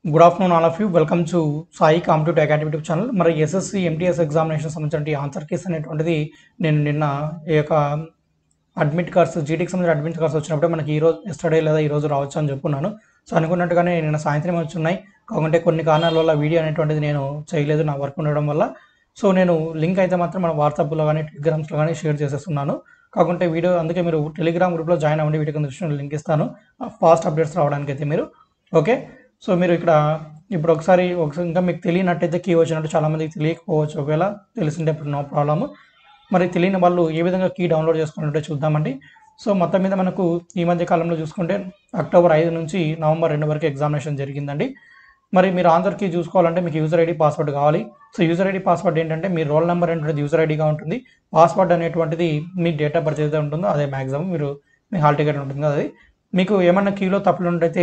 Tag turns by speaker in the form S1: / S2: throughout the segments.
S1: good afternoon all of you welcome to Sai competitive academy YouTube channel మరి SSC MTS examination సంబంధించిన answer keys అనేటువంటిది నేను నిన్న ఈ యొక్క అడ్మిట్ కార్డ్స్ జీటీకి సంబంధించిన అడ్మిట్ కార్డ్స్ వచ్చినప్పుడు మనకి ఈ రోజు ఎస్టర్డే లేదా ఈ రోజు రావచ్చు అని చెప్పుకున్నాను సో అనుకున్నట్టుగానే నిన్న సాయంత్రం వచ్చున్నాయి కాకుంటే కొన్ని కారణాల వల్ల వీడియో అనేటువంటిది నేను చేయలేదు నా వర్క్ ఉండడం వల్ల సో నేను లింక్ అయితే మాత్రం మన వాట్సాప్లో కానీ టెలిగ్రామ్స్లో కానీ షేర్ చేసేస్తున్నాను కాకుంటే వీడియో అందుకే మీరు టెలిగ్రామ్ గ్రూప్లో జాయిన్ అవ్వండి వీటికి డిస్క్రిప్షన్ లింక్ ఇస్తాను ఫాస్ట్ అప్డేట్స్ రావడానికి అయితే మీరు ఓకే సో మీరు ఇక్కడ ఇప్పుడు ఒకసారి ఒకసారి ఇంకా మీకు తెలియనట్టయితే కీ వచ్చినట్టు చాలామందికి తెలియకపోవచ్చు ఒకవేళ తెలిసింటే ఇప్పుడు నో ప్రాబ్లమ్ మరి తెలియని వాళ్ళు ఏ విధంగా కీ డౌన్లోడ్ చేసుకున్నట్టే చూద్దామండి సో మొత్తం మీద మనకు ఈ మధ్య కాలంలో చూసుకుంటే అక్టోబర్ ఐదు నుంచి నవంబర్ రెండు వరకు ఎగ్జామినేషన్ జరిగిందండి మరి మీరు ఆన్సర్ కీ చూసుకోవాలంటే మీకు యూజర్ ఐడి పాస్వర్డ్ కావాలి సో యూజర్ ఐడి పాస్వర్డ్ ఏంటంటే మీ రోల్ నెంబర్ అనేటువంటిది యూజర్ ఐడిగా ఉంటుంది పాస్వర్డ్ అనేటువంటిది మీ డేట్ ఆఫ్ బర్త్ ఏదైతే ఉంటుందో అదే మ్యాక్సిమం మీరు మీ హాల్ టికెట్ ఉంటుంది కదా అది మీకు ఏమన్నా కీలో తప్పులు ఉన్నట్టయితే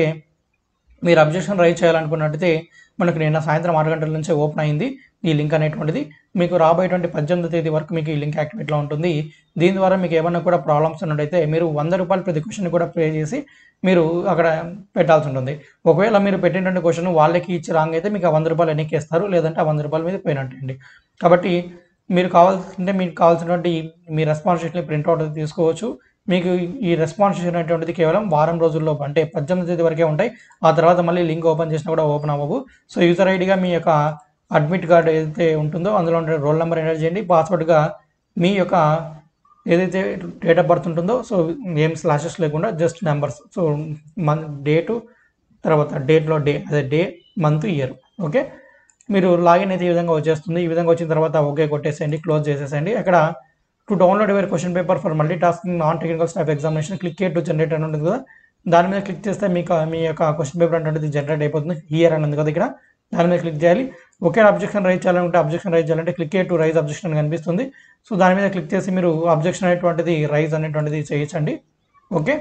S1: మీరు అబ్జెక్షన్ రైజ్ చేయాలనుకున్నట్టయితే మనకు నిన్న సాయంత్రం ఆరు గంటల నుంచే ఓపెన్ అయింది ఈ లింక్ అనేటువంటిది మీకు రాబోయేటువంటి పద్దెనిమిది తేదీ వరకు మీకు ఈ లింక్ యాక్టివేట్లో ఉంటుంది దీని ద్వారా మీకు ఏమన్నా కూడా ప్రాబ్లమ్స్ ఉన్నట్టయితే మీరు వంద రూపాయలు ప్రతి క్వశ్చన్ కూడా పే చేసి మీరు అక్కడ పెట్టాల్సి ఉంటుంది ఒకవేళ మీరు పెట్టినటువంటి క్వశ్చన్ వాళ్ళకి ఇచ్చి రాంగ్ అయితే మీకు ఆ వంద రూపాయలు ఎన్నికేస్తారు లేదంటే ఆ వంద రూపాయల మీద పోయినట్టండి కాబట్టి మీరు కావాల్సింటే మీకు కావాల్సినటువంటి మీ రెస్పాన్స్ షీట్ని ప్రింట్అవుట్ తీసుకోవచ్చు మీకు ఈ రెస్పాన్స్ షీట్ అనేటువంటిది కేవలం వారం రోజుల్లో అంటే పద్దెనిమిది తేదీ వరకే ఉంటాయి ఆ తర్వాత మళ్ళీ లింక్ ఓపెన్ చేసినా కూడా ఓపెన్ అవ్వవు సో యూజర్ ఐడిగా మీ యొక్క అడ్మిట్ కార్డ్ ఏదైతే ఉంటుందో అందులో ఉండే రోల్ నెంబర్ ఎంటర్ చేయండి పాస్వర్డ్గా మీ యొక్క ఏదైతే డేట్ ఆఫ్ బర్త్ ఉంటుందో సో ఏం స్లాషెస్ లేకుండా just numbers so month date తర్వాత డేట్లో డే అదే డే మంత్ ఇయర్ ఓకే మీరు లాగిన్ అయితే ఈ విధంగా వచ్చేస్తుంది ఈ విధంగా వచ్చిన తర్వాత ఓకే కొట్టేసేయండి క్లోజ్ చేసేసేయండి అక్కడ to download your question paper for multi tasking non technical staff examination click to generate అని ఉంటుంది కదా దాని మీద క్లిక్ చేస్తే మీకు మీ యొక్క క్వశ్చన్ పేపర్ అనేది జనరేట్ అయిపోతుంది హియర్ అని ఉంది కదా ఇక్కడ దాని మీద క్లిక్ చేయాలి ఒకే అబ్జెక్షన్ రైజ్ చేయాలంటే అబ్జెక్షన్ రైజ్ చేయాలంటే క్లిక్ టు రైజ్ అబ్జెక్షన్ అని కనిపిస్తుంది సో దాని మీద క్లిక్ చేసి మీరు అబ్జెక్షన్ అనేటువంటిది రైజ్ అనేటువంటిది చేయొచ్చండి ఓకే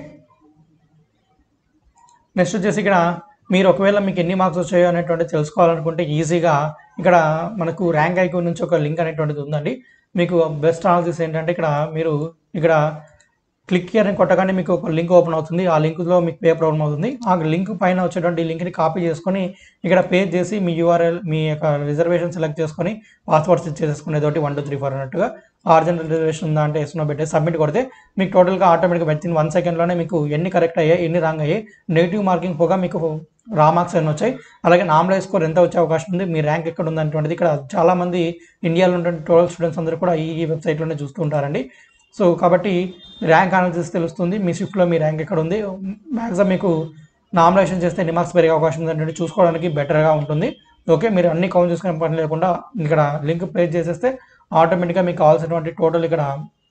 S1: నెక్స్ట్ వచ్చేసి ఇక్కడ మీరు ఒకవేళ మీకు ఎన్ని మార్క్స్ వచ్చాయో అనేటువంటిది తెలుసుకోవాలనుకుంటే ఈజీగా ఇక్కడ మనకు ర్యాంక్ ఐక్యూ నుంచి ఒక లింక్ అనేటువంటిది ఉందండి మీకు బెస్ట్ అనాలిసిస్ ఏంటంటే ఇక్కడ మీరు ఇక్కడ క్లిక్ హియర్ అని కొట్టగానే మీకు ఒక లింక్ ఓపెన్ అవుతుంది ఆ లింక్లో మీకు పేపర్ ఓపెన్ అవుతుంది ఆ లింక్ పైన వచ్చేటువంటి లింక్ని కాపీ చేసుకొని ఇక్కడ పేజ్ చేసి మీ యూఆర్ఎల్ మీ యొక్క రిజర్వేషన్ సెలెక్ట్ చేసుకొని పాస్వర్డ్స్ ఇచ్చేసుకునేది వన్ టూ త్రీ ఫోర్ అన్నట్టుగా ఆర్జనల్ రిజర్వేషన్ ఉందా అంటే ఎస్నో పెట్టి సబ్మిట్ కొడితే మీకు టోటల్గా ఆటోమేటిక్గా విత్ వన్ సెకండ్లోనే మీకు ఎన్ని కరెక్ట్ అయ్యాయి ఎన్ని రాంగ్ అయ్యాయి నెగిటివ్ మార్కింగ్ పోగా మీకు రా మార్క్స్ ఎన్ని వచ్చాయి అలాగే నామినల్ స్కోర్ ఎంత వచ్చే అవకాశం ఉంది మీ ర్యాంక్ ఎక్కడ ఉంది అనేటువంటిది ఇక్కడ చాలామంది ఇండియాలో ఉన్న టోటల్ స్టూడెంట్స్ అందరూ కూడా ఈ వెబ్సైట్లోనే చూస్తూ ఉంటారండి సో కాబట్టి ర్యాంక్ అనాలిసిస్ తెలుస్తుంది మీ షిఫ్ట్లో మీ ర్యాంక్ ఎక్కడ ఉంది మ్యాక్సిమం మీకు నామినేషన్ చేస్తే ఎన్ని మార్క్స్ పెరిగే అవకాశం ఉంది అంటే చూసుకోవడానికి బెటర్గా ఉంటుంది ఓకే మీరు అన్ని కౌంట్ చేసుకునే పని లేకుండా ఇక్కడ లింక్ ప్లేస్ చేసేస్తే ఆటోమేటిక్గా మీకు కావాల్సినటువంటి టోటల్ ఇక్కడ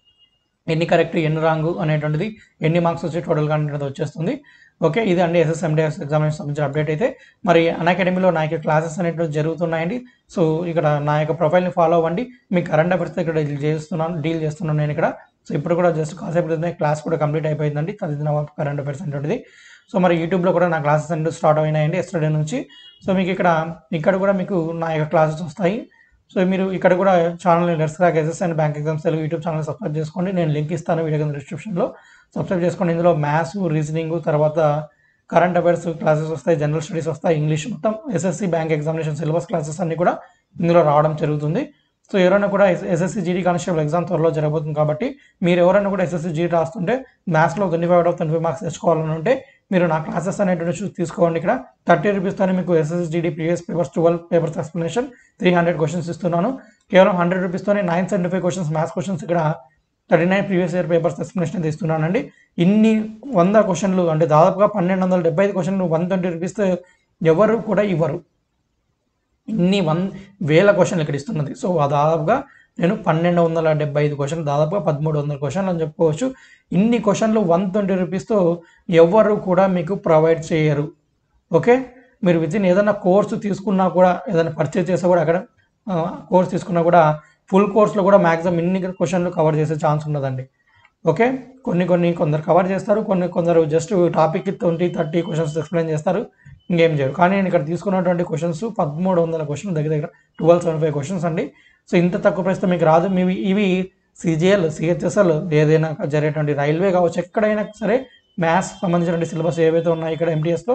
S1: ఎన్ని కరెక్ట్ ఎన్ని రాంగ్ అనేటువంటిది ఎన్ని మార్క్స్ వచ్చి టోటల్గా అనేది వచ్చేస్తుంది ఓకే ఇది అండి ఎస్ఎస్ఎండిఎస్ ఎగ్జామినేషన్ సంబంధించిన అప్డేట్ అయితే మరి అకాడమీలో నా యొక్క క్లాసెస్ అనేటువంటి జరుగుతున్నాయండి సో ఇక్కడ నా యొక్క ప్రొఫైల్ని ఫాలో అవ్వండి మీ కరెంట్ అఫేర్స్ ఇక్కడ డీల్ చేస్తున్నాను డీల్ చేస్తున్నాను నేను ఇక్కడ సో ఇప్పుడు కూడా జస్ట్ కాసేపు క్రితమే క్లాస్ కూడా కంప్లీట్ అయిపోయిందండి తదిదిన కరెంట్ అఫేర్స్ అనేటువంటిది సో మరి యూట్యూబ్లో కూడా నా క్లాసెస్ అనేవి స్టార్ట్ అయినాయండి ఎస్టర్డే నుంచి సో మీకు ఇక్కడ ఇక్కడ కూడా మీకు నా యొక్క క్లాసెస్ వస్తాయి సో మీరు ఇక్కడ కూడా channel let's crack SS and bank exams Telugu YouTube channel subscribe చేసుకోండి నేను లింక్ ఇస్తాను వీడియో కింద డిస్క్రిప్షన్లో సబ్స్క్రైబ్ చేసుకోండి ఇందులో మ్యాథ్స్ రీజనింగ్ తర్వాత కరెంట్ అఫైర్స్ క్లాసెస్ వస్తాయి జనరల్ స్టడీస్ వస్తాయి ఇంగ్లీష్ మొత్తం SSC bank examination syllabus classes అన్ని కూడా ఇందులో రావడం జరుగుతుంది సో ఎవరైనా కూడా ఎస్ఎస్సి జీడీ కానిస్టేబుల్ ఎగ్జామ్ త్వరలో జరగబోతుంది కాబట్టి మీరు ఎవరైనా కూడా ఎస్ఎస్సి జీడీ రాస్తుంటే మ్యాథ్స్లో twenty five out of twenty five marks తెచ్చుకోవాలని ఉంటే మీరు నా క్లాసెస్ అనేటువంటి చూసి తీసుకోండి ఇక్కడ థర్టీ రూపీస్తోనే మీకు SSC GD previous papers twelve papers explanation three hundred questions ఇస్తున్నాను కేవలం హండ్రెడ్ రూపీస్తోనే nine seventy five questions maths questions ఇక్కడ thirty nine previous year papers explanation ఇస్తున్నానండి ఇన్ని వంద క్వశ్చన్లు అంటే దాదాపుగా పన్నెండు వందల డెబ్బై ఐదు క్వశ్చన్లు వన్ ట్వంటీ రూపీస్తో ఎవరు కూడా ఇవ్వరు ఇన్ని వన్ వేల క్వశ్చన్లు ఇక్కడ ఇస్తున్నది సో ఆ దాదాపుగా నేను పన్నెండు వందల డెబ్బై ఐదు క్వశ్చన్లు దాదాపుగా పదమూడు వందల క్వశ్చన్లు అని చెప్పుకోవచ్చు ఇన్ని క్వశ్చన్లు వన్ ట్వంటీ రూపీస్తో ఎవరు కూడా మీకు ప్రొవైడ్ చేయరు ఓకే మీరు వితిన్ ఏదైనా కోర్సు తీసుకున్నా కూడా ఏదైనా పర్చేస్ చేస్తే కూడా అక్కడ కోర్స్ తీసుకున్నా కూడా ఫుల్ కోర్స్లో కూడా మ్యాక్సిమం ఇన్ని క్వశ్చన్లు కవర్ చేసే ఛాన్స్ ఉన్నదండి ఓకే కొన్ని కొన్ని కొందరు కవర్ చేస్తారు కొన్ని కొందరు just topic twenty thirty questions explain చేస్తారు ఇంకేం చేయరు కానీ నేను ఇక్కడ తీసుకున్నటువంటి క్వశ్చన్స్ పదమూడు వందల క్వశ్చన్ దగ్గర దగ్గర ట్వెల్వ్ సెవెన్ ఫైవ్ క్వశ్చన్స్ అండి సో ఇంత తక్కువ ప్రైస్తో మీకు రాదు మీ ఇవి సిజిఎల్ సిహెచ్ఎస్ఎల్ ఏదైనా జరిగేటువంటి రైల్వే కావచ్చు ఎక్కడైనా సరే మ్యాథ్స్ సంబంధించిన సిలబస్ ఏవైతే ఉన్నాయో ఇక్కడ ఎంటీఎస్లో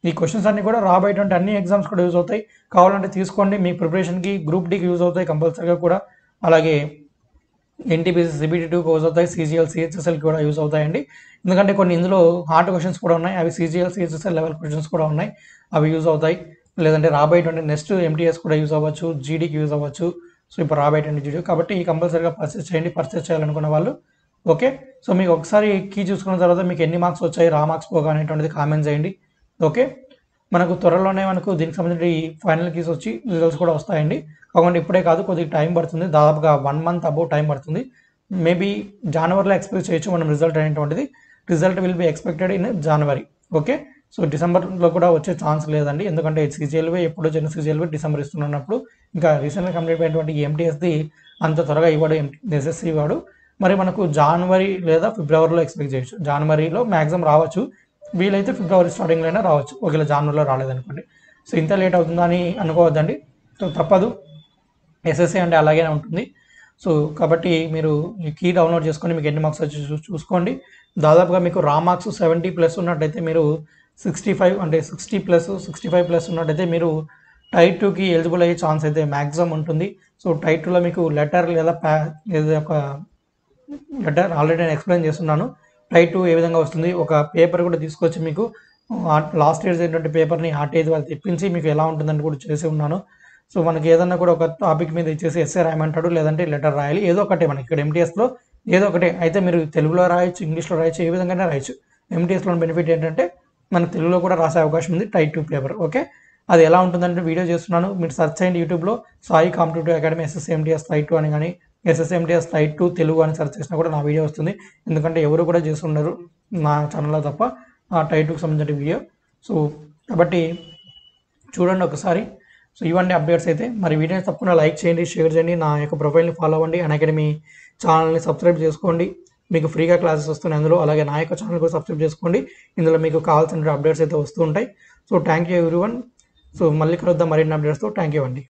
S1: ఈ క్వశ్చన్స్ అన్ని కూడా రాబోయేటువంటి అన్ని ఎగ్జామ్స్ కూడా యూజ్ అవుతాయి కావాలంటే తీసుకోండి మీ ప్రిపరేషన్కి గ్రూప్ డీకి యూజ్ అవుతాయి కంపల్సరీగా కూడా అలాగే ఎన్టీపీసీ సిబిటీ టూకి యూజ్ అవుతాయి సీజీఎల్ సిహెచ్ఎస్ఎల్కి కూడా యూజ్ అవుతాయండి ఎందుకంటే కొన్ని ఇందులో హార్డ్ క్వశ్చన్స్ కూడా ఉన్నాయి అవి సీజీఎల్ సిహెచ్ఎస్ఎల్ లెవెల్ క్వశ్చన్స్ కూడా ఉన్నాయి అవి యూజ్ అవుతాయి లేదంటే రాబోయేటువంటి నెక్స్ట్ ఎంటీఎస్ కూడా యూజ్ అవ్వచ్చు జీడీకి యూజ్ అవ్వచ్చు సో ఇప్పుడు రాబోయేటువంటి జీడీ కాబట్టి కంపల్సరీగా పర్చేస్ చేయండి పర్చేస్ చేయాలనుకున్న వాళ్ళు ఓకే సో మీకు ఒకసారి కీ చూసుకున్న తర్వాత మీకు ఎన్ని మార్క్స్ వచ్చాయి రా మార్క్స్ పోగా అనేటువంటిది కామెంట్ చేయండి ఓకే మనకు త్వరలోనే మనకు దీనికి సంబంధించి ఫైనల్ కీస్ వచ్చి రిజల్ట్స్ కూడా వస్తాయండి కాకుండా ఇప్పుడే కాదు కొద్దిగా టైం పడుతుంది దాదాపుగా వన్ మంత్ అబౌవ్ టైం పడుతుంది మేబీ జనవరిలో ఎక్స్పెక్ట్ చేయొచ్చు మనం రిజల్ట్ అనేటువంటిది result will be expected in January okay so డిసెంబర్లో కూడా వచ్చే ఛాన్స్ లేదండి ఎందుకంటే సీజీఎల్వే ఎప్పుడు జన సీజీఎల్వే డిసెంబర్ ఇస్తున్నప్పుడు ఇంకా రీసెంట్గా కంప్లీట్ అయినటువంటి ఎంటీఎస్ది అంత త్వరగా ఇవ్వడు ఎస్ఎస్సి ఇవ్వడు మరి మనకు జనవరి లేదా ఫిబ్రవరిలో ఎక్స్పెక్ట్ చేయొచ్చు జనవరిలో మ్యాక్సిమం రావచ్చు వీలైతే ఫిబ్రవరి స్టార్టింగ్లో అయినా రావచ్చు ఒకవేళ జనవరిలో రాలేదనుకోండి సో ఇంత లేట్ అవుతుందా అని అనుకోవద్దండి సో తప్పదు ఎస్ఎస్సి అంటే అలాగే ఉంటుంది సో కాబట్టి మీరు ఈ కీ డౌన్లోడ్ చేసుకొని మీకు ఎన్ని మార్క్స్ వచ్చి చూ- చూసుకోండి దాదాపుగా మీకు రా మార్క్స్ సెవెంటీ ప్లస్ ఉన్నట్టయితే మీరు సిక్స్టీ ఫైవ్ అంటే sixty plus sixty five plus ఉన్నట్టయితే మీరు టైట్ టూకి ఎలిజిబుల్ అయ్యే ఛాన్స్ అయితే మ్యాక్సిమం ఉంటుంది సో టైట్ టూలో మీకు లెటర్ లేదా ప్యా లేదా ఒక లెటర్ ఆల్రెడీ నేను ఎక్స్ప్లెయిన్ చేస్తున్నాను టైట్ టూ ఏ విధంగా వస్తుంది ఒక పేపర్ కూడా తీసుకొచ్చి మీకు లాస్ట్ ఇయర్స్ ఏంటంటే పేపర్ని ఆర్టీఐ వాళ్ళు తెప్పించి మీకు ఎలా ఉంటుందని కూడా చేసి ఉన్నాను సో మనకి ఏదన్నా కూడా ఒక టాపిక్ మీద ఇచ్చేసి ఎస్ఏ రాయమంటాడు లేదంటే లెటర్ రాయాలి ఏదో ఒకటే మనకి ఇక్కడ ఎంటీఎస్లో ఏదో ఒకటే అయితే మీరు తెలుగులో రాయొచ్చు ఇంగ్లీష్లో రాయొచ్చు ఏ విధంగానే రాయొచ్చు ఎంటీఎస్లో బెనిఫిట్ ఏంటంటే మనకు తెలుగులో కూడా రాసే అవకాశం ఉంది టైట్ టూ పేపర్ ఓకే అది ఎలా ఉంటుందంటే వీడియో చేస్తున్నాను మీరు సెర్చ్ చేయండి యూట్యూబ్లో Sai competitive academy SSMTS tight two అని కానీ ఎస్ఎస్ఎంటీఎస్ టైట్ టూ తెలుగు అని సెర్చ్ చేసినా కూడా నా వీడియో వస్తుంది ఎందుకంటే ఎవరు కూడా చేస్తున్నారు నా ఛానల్లో తప్ప ఆ టైట్ టూకి సంబంధించిన వీడియో సో కాబట్టి చూడండి ఒకసారి సో ఇవన్నీ అప్డేట్స్ అయితే మరి వీడియోని తప్పకుండా లైక్ చేయండి షేర్ చేయండి నా యొక్క ప్రొఫైల్ని ఫాలో అవ్వండి అండ్ అకాడమీ ఛానల్ని సబ్స్క్రైబ్ చేసుకోండి మీకు ఫ్రీగా క్లాసెస్ వస్తున్నాయి అందులో అలాగే నా యొక్క ఛానల్ కూడా సబ్స్క్రైబ్ చేసుకోండి ఇందులో మీకు కావాల్సిన అప్డేట్స్ అయితే వస్తూ ఉంటాయి so thank you everyone so మళ్ళీ కలుద్దాం మరిన్ని అప్డేట్స్తో థ్యాంక్ యూ అండి